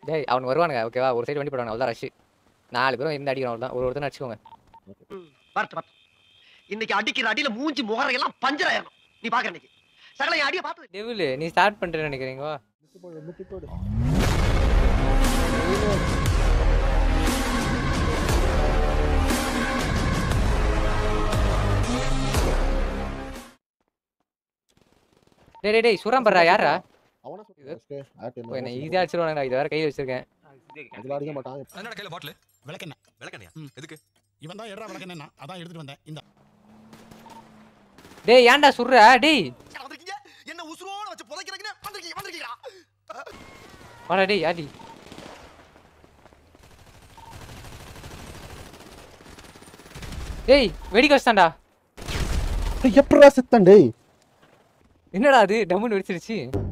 டேய் அவன் வருவானுங்க ஓகேவா ஒரு சைடு வண்டி போடுவாங்க அவ்வளோதான் ரஷ் நாலு பேரும் இருந்து அடிக்கிறோம் அவ்வளோதான் ஒரு ஒருத்தர் அடிச்சுக்கோங்க வரட்டு வரட்டு இன்னைக்கு அடிக்கிற அடியில மூஞ்சி முகரையெல்லாம் பஞ்சர் ஆயிரணும் நீ பாக்குற இன்னைக்கு சகல என் அடியை பார்த்து டெவில் நீ ஸ்டார்ட் பண்ணுறேன்னு நினைக்கிறீங்க வா. போடு முட்டி போடு டேய் டேய் டேய் சுரம் பண்றா யாரா அவன இது- சொல்றேன் ஓ, என்ன ஈஸியாக அடிச்சிருவானுங்க இது வேற கையில் வச்சிருக்கேன் அதுல அடிக்க மாட்டான் என்னடா கையில பாட்டில் விளக்கெண்ண விளக்கணையா ம். எதுக்கு இவன் தான் எடுறா விளக்கெண்ணா அதான் எடுத்துட்டு வந்தேன் இந்த டேய் ஏன்டா சுடுற டேய் வந்திருக்கீங்க என்ன உசுரோட வச்சு புதைக்கிறீங்க வந்திருக்கீங்க வந்திருக்கீங்களா வாடா டேய் யாடி டேய் வெடிக்க வச்சிட்டான்டா எப்படா செத்தன் டேய் என்னடா அது டம்முன்னு வெடிச்சிருச்சு